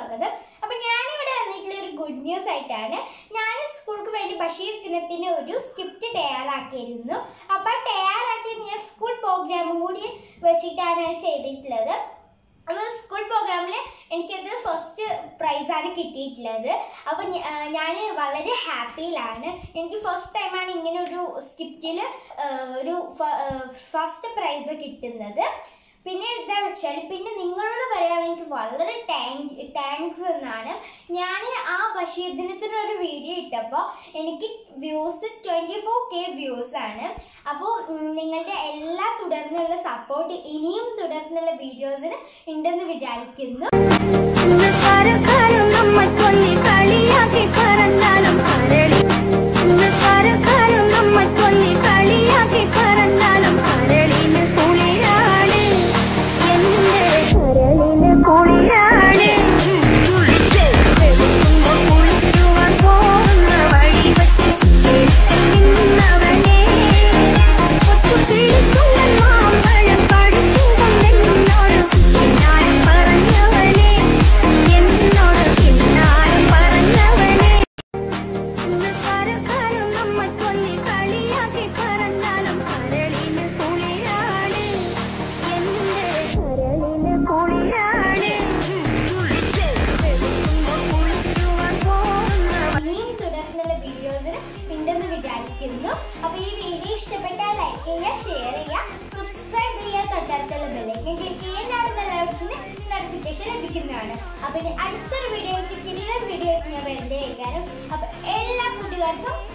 സ്വാഗതം അപ്പൊ ഞാനിവിടെ വന്നിട്ടുള്ള ഒരു ഗുഡ് ന്യൂസ് ആയിട്ടാണ് ഞാൻ സ്കൂൾക്ക് വേണ്ടി ബഷീർ ദിനത്തിന് ഒരു സ്ക്രിപ്റ്റ് തയ്യാറാക്കിയിരുന്നു അപ്പൊ ആ തയ്യാറാക്കിയത് ഞാൻ സ്കൂൾ പ്രോഗ്രാമും കൂടി വെച്ചിട്ടാണ് ചെയ്തിട്ടുള്ളത് അപ്പോൾ സ്കൂൾ പ്രോഗ്രാമിൽ എനിക്കത് ഫസ്റ്റ് പ്രൈസാണ് കിട്ടിയിട്ടുള്ളത് അപ്പോൾ ഞാൻ വളരെ ഹാപ്പിയിലാണ് എനിക്ക് ഫസ്റ്റ് ടൈമാണ് ഇങ്ങനെ ഒരു സ്കിപ്റ്റിൽ ഒരു ഫസ്റ്റ് പ്രൈസ് കിട്ടുന്നത് പിന്നെ എന്താ വെച്ചാൽ പിന്നെ നിങ്ങളോട് പറയുകയാണെങ്കിൽ എനിക്ക് വളരെ താങ്ക് താങ്ക്സ് എന്നാണ് ഞാൻ ആ ബഷീർ ദിനത്തിനൊരു വീഡിയോ ഇട്ടപ്പോൾ എനിക്ക് views twenty four K views ആണ് അപ്പോൾ നിങ്ങളുടെ എല്ലാ തുടർന്നുള്ള സപ്പോർട്ട് ഇനിയും തുടർന്നുള്ള വീഡിയോസിന് ഉണ്ടെന്ന് വിചാരിക്കുന്നു ഇന്ന് കാരക്കാരും നമ്മൾ കൊല്ലി കളിയാക്കി പറഞ്ഞാലും കരളി ഇന്ന് കാരക്കാരും നമ്മൾ കൊല്ലി കളിയാക്കി പറഞ്ഞാലും കരളിന് കുളിരാണ് എന്റെ കരളിന് കുളിരാണ് വെളുക്കുമ്പോൾ കുളിക്കുവാൻ പോകുന്ന വഴി വച്ച് നിന്നവനെ ഒത്തുപിടിക്കുന്ന മാമ്പഴം കടുത്തുകൊണ്ടെന്നോട് എന്നാലും പറഞ്ഞവനെ എന്നോട് എന്നാലും പറഞ്ഞവനെ ഇന്ന് കാരക്കാരും നമ്മൾ കൊല്ലി കളിയാക്കി പറഞ്ഞാലും കരളിന് കുളിരാണ് എന്റെ കരളിന് കുളിരാണ് വെളുക്കുമ്പോൾ കുളിക്കുവാൻ പോകുന്ന ഇനിയും തുടർന്നുള്ള വീഡിയോസിന് ഉണ്ടെന്ന് വിചാരിക്കുന്നു അപ്പോൾ ഈ വീഡിയോ ഇഷ്ടപ്പെട്ടാൽ ലൈക്ക് ചെയ്യുക ഷെയർ ചെയ്യുക സബ്സ്ക്രൈബ് ചെയ്യുക തൊട്ടടുത്തുള്ള ബെല്ലൈക്കൻ ക്ലിക്ക് ചെയ്യാൻ നാടുന്ന ലൈവ്സിന് നോട്ടിഫിക്കേഷൻ ലഭിക്കുന്നതാണ് അപ്പോൾ ഇനി അടുത്തൊരു വീഡിയോ ആയിട്ട് കിടിലൻ വീഡിയോ ആയിട്ട് ഞാൻ വരുന്നതായിരിക്കാനും അപ്പോൾ എല്ലാ കൂട്ടുകാർക്കും